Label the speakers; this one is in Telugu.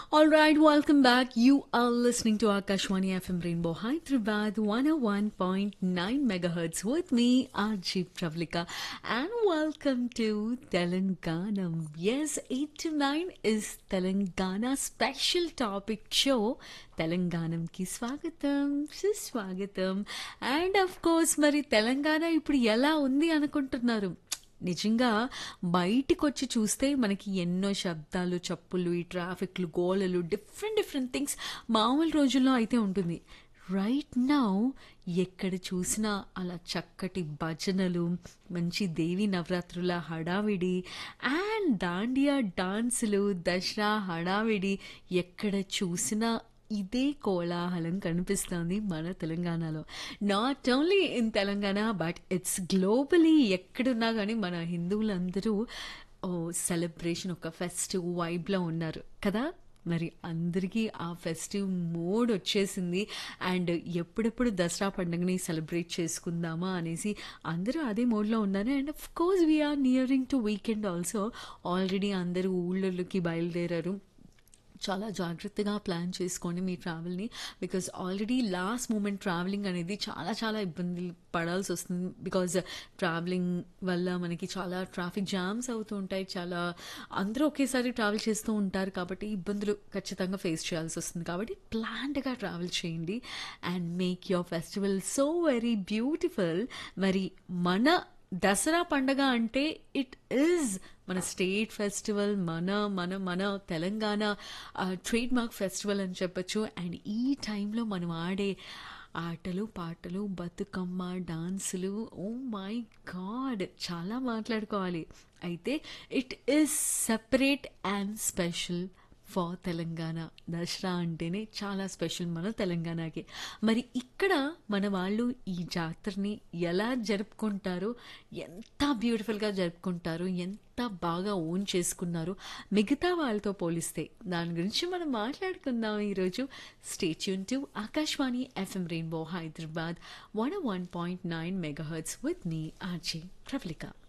Speaker 1: All right, welcome back. You are listening to Akashwani FM Rainbow Hyderabad 101.9 megahertz with me, RG Pravlika, and welcome to Telanganam. Yes, 8 to 9 is Telangana special topic show. తెలంగాణంకి స్వాగతం సుస్వాగతం అండ్ అఫ్ కోర్స్ మరి తెలంగాణ ఇప్పుడు ఎలా ఉంది అనుకుంటున్నారు నిజంగా బయటికి వచ్చి చూస్తే మనకి ఎన్నో శబ్దాలు చప్పులు ఈ ట్రాఫిక్లు గోళలు డిఫరెంట్ డిఫరెంట్ థింగ్స్ మామూలు రోజుల్లో అయితే ఉంటుంది రైట్ నౌ ఎక్కడ చూసినా అలా చక్కటి భజనలు మంచి దేవి నవరాత్రుల హడావిడి అండ్ దాండియా డాన్సులు దసరా హడావిడి ఎక్కడ చూసినా ఇదే కోలాహలం కనిపిస్తుంది మన తెలంగాణలో not only in Telangana but it's globally ఎక్కడున్నా కానీ మన హిందువులందరూ ఓ సెలబ్రేషన్ ఒక ఫెస్టివ్ వైబ్లో ఉన్నారు కదా మరి అందరికీ ఆ ఫెస్టివ్ మోడ్ వచ్చేసింది అండ్ ఎప్పుడెప్పుడు దసరా పండుగని సెలబ్రేట్ చేసుకుందామా అనేసి అందరూ అదే మోడ్లో ఉన్నారు and of course we're nearing to weekend also already అందరూ ఊళ్ళలోకి బయలుదేరారు చాలా జాగ్రత్తగా ప్లాన్ చేసుకోండి మీ ట్రావెల్ని because already last moment traveling అనేది చాలా చాలా ఇబ్బంది పడాల్సి వస్తుంది బికాజ్ ట్రావెలింగ్ వల్ల మనకి చాలా ట్రాఫిక్ జామ్స్ అవుతూ ఉంటాయి చాలా అందరూ ఒకేసారి ట్రావెల్ చేస్తూ ఉంటారు కాబట్టి ఇబ్బందులు ఖచ్చితంగా ఫేస్ చేయాల్సి వస్తుంది కాబట్టి ప్లాన్డ్గా ట్రావెల్ చేయండి and make your festival so very beautiful మరి మన దసరా పండగ అంటే ఇట్ ఈజ్ మన స్టేట్ ఫెస్టివల్ మన మన మన తెలంగాణ ట్రేడ్ మార్క్ ఫెస్టివల్ అని చెప్పొచ్చు అండ్ ఈ టైంలో మనం ఆడే ఆటలు పాటలు బతుకమ్మ డాన్సులు ఓ మై గాడ్ చాలా మాట్లాడుకోవాలి అయితే it is separate and special for Telangana Dasara అంటేనే చాలా స్పెషల్ మన తెలంగాణకి మరి ఇక్కడ మన వాళ్ళు ఈ జాతరని ఎలా జరుపుకుంటారో ఎంత బ్యూటిఫుల్గా జరుపుకుంటారు ఎంత బాగా ఓన్ చేసుకున్నారు మిగతా వాళ్ళతో పోలిస్తే దాని గురించి మనం మాట్లాడుకుందాం ఈరోజు stay tuned to Akashvani FM rainbow Hyderabad one one point nine megahertz with మీ ఆర్జే ప్రవళిక